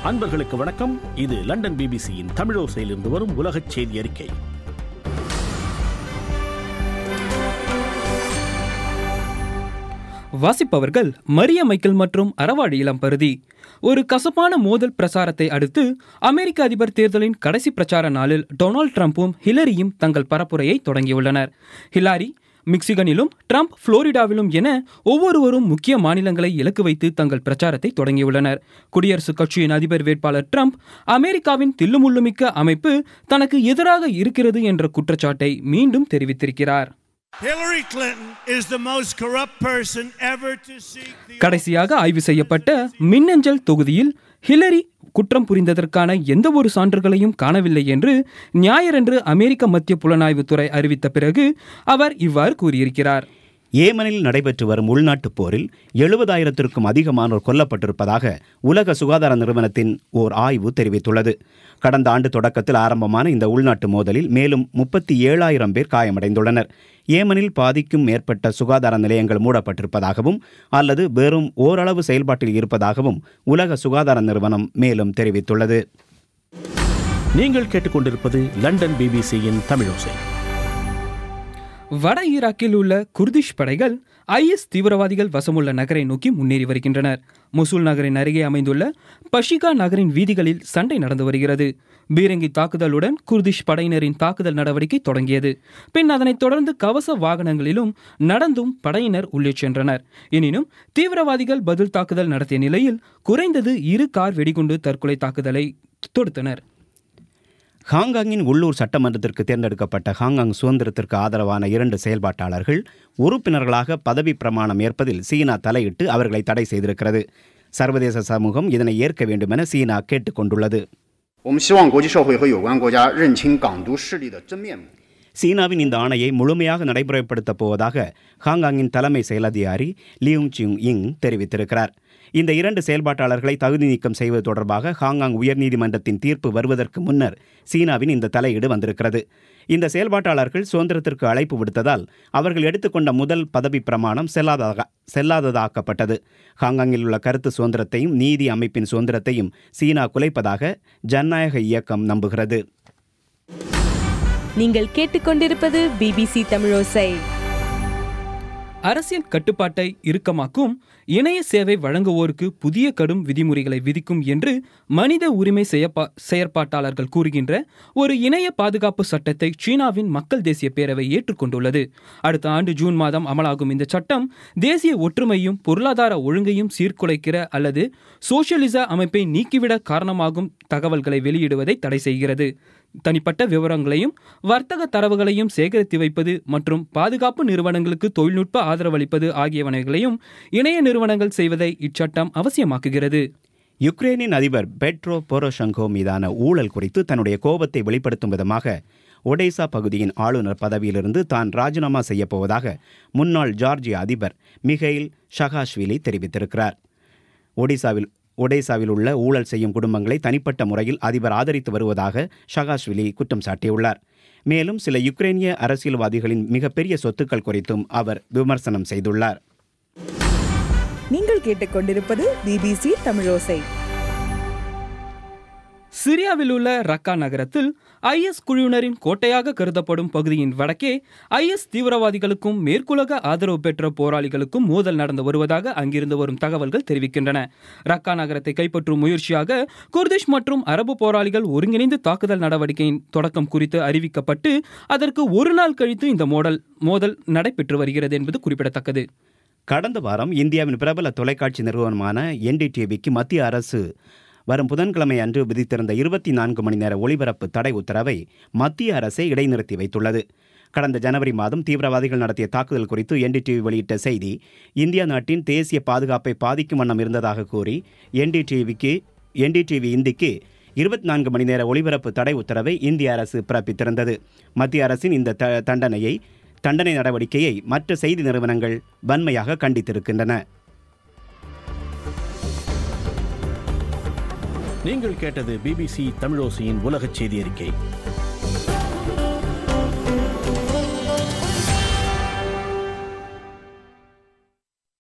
அன்பர்களுக்கு வணக்கம் இது லண்டன் பிபிசியின் தமிழோசையிலிருந்து வரும் உலகச் செய்தி அறிக்கை வாசிப்பவர்கள் மரிய மைக்கேல் மற்றும் அறவாழி இளம் பருதி ஒரு கசப்பான மோதல் பிரசாரத்தை அடுத்து அமெரிக்க அதிபர் தேர்தலின் கடைசி பிரச்சார நாளில் டொனால்ட் ட்ரம்ப்பும் ஹிலரியும் தங்கள் பரப்புரையை தொடங்கியுள்ளனர் ஹிலாரி மிக்சிகனிலும் ட்ரம்ப் புளோரிடாவிலும் என ஒவ்வொருவரும் முக்கிய மாநிலங்களை இலக்கு வைத்து தங்கள் பிரச்சாரத்தை தொடங்கியுள்ளனர் குடியரசுக் கட்சியின் அதிபர் வேட்பாளர் ட்ரம்ப் அமெரிக்காவின் தில்லுமுள்ளுமிக்க அமைப்பு தனக்கு எதிராக இருக்கிறது என்ற குற்றச்சாட்டை மீண்டும் தெரிவித்திருக்கிறார் Hillary Clinton is the most corrupt person ever to seek the கடைசியாக ஆய்வு செய்யப்பட்ட மின்னஞ்சல் தொகுதியில் ஹிலரி குற்றம் புரிந்ததற்கான எந்த ஒரு சான்றுகளையும் காணவில்லை என்று ஞாயிறன்று அமெரிக்க மத்திய புலனாய்வுத்துறை அறிவித்த பிறகு அவர் இவ்வாறு கூறியிருக்கிறார் ஏமனில் நடைபெற்று வரும் உள்நாட்டுப் போரில் எழுபதாயிரத்திற்கும் அதிகமானோர் கொல்லப்பட்டிருப்பதாக உலக சுகாதார நிறுவனத்தின் ஓர் ஆய்வு தெரிவித்துள்ளது கடந்த ஆண்டு தொடக்கத்தில் ஆரம்பமான இந்த உள்நாட்டு மோதலில் மேலும் முப்பத்தி ஏழாயிரம் பேர் காயமடைந்துள்ளனர் ஏமனில் பாதிக்கும் மேற்பட்ட சுகாதார நிலையங்கள் மூடப்பட்டிருப்பதாகவும் அல்லது வெறும் ஓரளவு செயல்பாட்டில் இருப்பதாகவும் உலக சுகாதார நிறுவனம் மேலும் தெரிவித்துள்ளது நீங்கள் கேட்டுக்கொண்டிருப்பது லண்டன் பிபிசியின் தமிழோசை வட ஈராக்கில் உள்ள குர்திஷ் படைகள் ஐஎஸ் தீவிரவாதிகள் வசமுள்ள நகரை நோக்கி முன்னேறி வருகின்றனர் முசூல் நகரின் அருகே அமைந்துள்ள பஷிகா நகரின் வீதிகளில் சண்டை நடந்து வருகிறது பீரங்கி தாக்குதலுடன் குர்திஷ் படையினரின் தாக்குதல் நடவடிக்கை தொடங்கியது பின் அதனைத் தொடர்ந்து கவச வாகனங்களிலும் நடந்தும் படையினர் உள்ளே சென்றனர் எனினும் தீவிரவாதிகள் பதில் தாக்குதல் நடத்திய நிலையில் குறைந்தது இரு கார் வெடிகுண்டு தற்கொலை தாக்குதலை தொடுத்தனர் ஹாங்காங்கின் உள்ளூர் சட்டமன்றத்திற்கு தேர்ந்தெடுக்கப்பட்ட ஹாங்காங் சுதந்திரத்திற்கு ஆதரவான இரண்டு செயல்பாட்டாளர்கள் உறுப்பினர்களாக பதவி பிரமாணம் ஏற்பதில் சீனா தலையிட்டு அவர்களை தடை செய்திருக்கிறது சர்வதேச சமூகம் இதனை ஏற்க வேண்டுமென சீனா கேட்டுக்கொண்டுள்ளது 我们希望国际社会和有关国家认清港独势力的真面目。 சீனாவின் இந்த ஆணையை முழுமையாக நடைமுறைப்படுத்தப் போவதாக ஹாங்காங்கின் தலைமை செயலதிகாரி லியூங் சிங் இங் தெரிவித்திருக்கிறார் இந்த இரண்டு செயல்பாட்டாளர்களை தகுதி நீக்கம் செய்வது தொடர்பாக ஹாங்காங் உயர்நீதிமன்றத்தின் தீர்ப்பு வருவதற்கு முன்னர் சீனாவின் இந்த தலையீடு வந்திருக்கிறது இந்த செயல்பாட்டாளர்கள் சுதந்திரத்திற்கு அழைப்பு விடுத்ததால் அவர்கள் எடுத்துக்கொண்ட முதல் பதவி பிரமாணம் செல்லாததாக செல்லாததாக்கப்பட்டது ஹாங்காங்கில் உள்ள கருத்து சுதந்திரத்தையும் நீதி அமைப்பின் சுதந்திரத்தையும் சீனா குலைப்பதாக ஜனநாயக இயக்கம் நம்புகிறது நீங்கள் கேட்டுக்கொண்டிருப்பது பிபிசி தமிழோசை அரசியல் கட்டுப்பாட்டை இறுக்கமாக்கும் இணைய சேவை வழங்குவோருக்கு புதிய கடும் விதிமுறைகளை விதிக்கும் என்று மனித உரிமை செயற்பா செயற்பாட்டாளர்கள் கூறுகின்ற ஒரு இணைய பாதுகாப்பு சட்டத்தை சீனாவின் மக்கள் தேசிய பேரவை ஏற்றுக்கொண்டுள்ளது அடுத்த ஆண்டு ஜூன் மாதம் அமலாகும் இந்த சட்டம் தேசிய ஒற்றுமையும் பொருளாதார ஒழுங்கையும் சீர்குலைக்கிற அல்லது சோசியலிச அமைப்பை நீக்கிவிட காரணமாகும் தகவல்களை வெளியிடுவதை தடை செய்கிறது தனிப்பட்ட விவரங்களையும் வர்த்தக தரவுகளையும் சேகரித்து வைப்பது மற்றும் பாதுகாப்பு நிறுவனங்களுக்கு தொழில்நுட்ப ஆதரவளிப்பது ஆகியவனைகளையும் இணைய நிறுவனங்கள் செய்வதை இச்சட்டம் அவசியமாக்குகிறது யுக்ரைனின் அதிபர் பெட்ரோ போரோஷங்கோ மீதான ஊழல் குறித்து தன்னுடைய கோபத்தை வெளிப்படுத்தும் விதமாக ஒடேசா பகுதியின் ஆளுநர் பதவியிலிருந்து தான் ராஜினாமா செய்யப் போவதாக முன்னாள் ஜார்ஜிய அதிபர் மிகைல் ஷகாஷ்விலி தெரிவித்திருக்கிறார் ஒடிசாவில் ஒடேசாவில் உள்ள ஊழல் செய்யும் குடும்பங்களை தனிப்பட்ட முறையில் அதிபர் ஆதரித்து வருவதாக ஷகாஷ்விலி குற்றம் சாட்டியுள்ளார் மேலும் சில யுக்ரைனிய அரசியல்வாதிகளின் மிகப்பெரிய சொத்துக்கள் குறித்தும் அவர் விமர்சனம் செய்துள்ளார் நீங்கள் கேட்டுக்கொண்டிருப்பது பிபிசி தமிழோசை சிரியாவில் உள்ள ரக்கா நகரத்தில் ஐஎஸ் குழுவினரின் கோட்டையாக கருதப்படும் பகுதியின் வடக்கே ஐஎஸ் தீவிரவாதிகளுக்கும் மேற்குலக ஆதரவு பெற்ற போராளிகளுக்கும் மோதல் நடந்து வருவதாக அங்கிருந்து வரும் தகவல்கள் தெரிவிக்கின்றன ரக்கா நகரத்தை கைப்பற்றும் முயற்சியாக குர்திஷ் மற்றும் அரபு போராளிகள் ஒருங்கிணைந்து தாக்குதல் நடவடிக்கையின் தொடக்கம் குறித்து அறிவிக்கப்பட்டு அதற்கு ஒரு நாள் கழித்து இந்த மோதல் மோதல் நடைபெற்று வருகிறது என்பது குறிப்பிடத்தக்கது கடந்த வாரம் இந்தியாவின் பிரபல தொலைக்காட்சி நிறுவனமான என்டிடிவிக்கு மத்திய அரசு வரும் புதன்கிழமை அன்று விதித்திருந்த இருபத்தி நான்கு மணி நேர ஒளிபரப்பு தடை உத்தரவை மத்திய அரசே இடைநிறுத்தி வைத்துள்ளது கடந்த ஜனவரி மாதம் தீவிரவாதிகள் நடத்திய தாக்குதல் குறித்து என்டிடிவி வெளியிட்ட செய்தி இந்தியா நாட்டின் தேசிய பாதுகாப்பை பாதிக்கும் வண்ணம் இருந்ததாக கூறி என்டிடிவிக்கு என்டிடிவி இந்திக்கு இருபத்தி நான்கு மணி நேர ஒளிபரப்பு தடை உத்தரவை இந்திய அரசு பிறப்பித்திருந்தது மத்திய அரசின் இந்த த தண்டனையை தண்டனை நடவடிக்கையை மற்ற செய்தி நிறுவனங்கள் வன்மையாக கண்டித்திருக்கின்றன நீங்கள் கேட்டது பிபிசி தமிழோசையின் உலகச் செய்தி அறிக்கை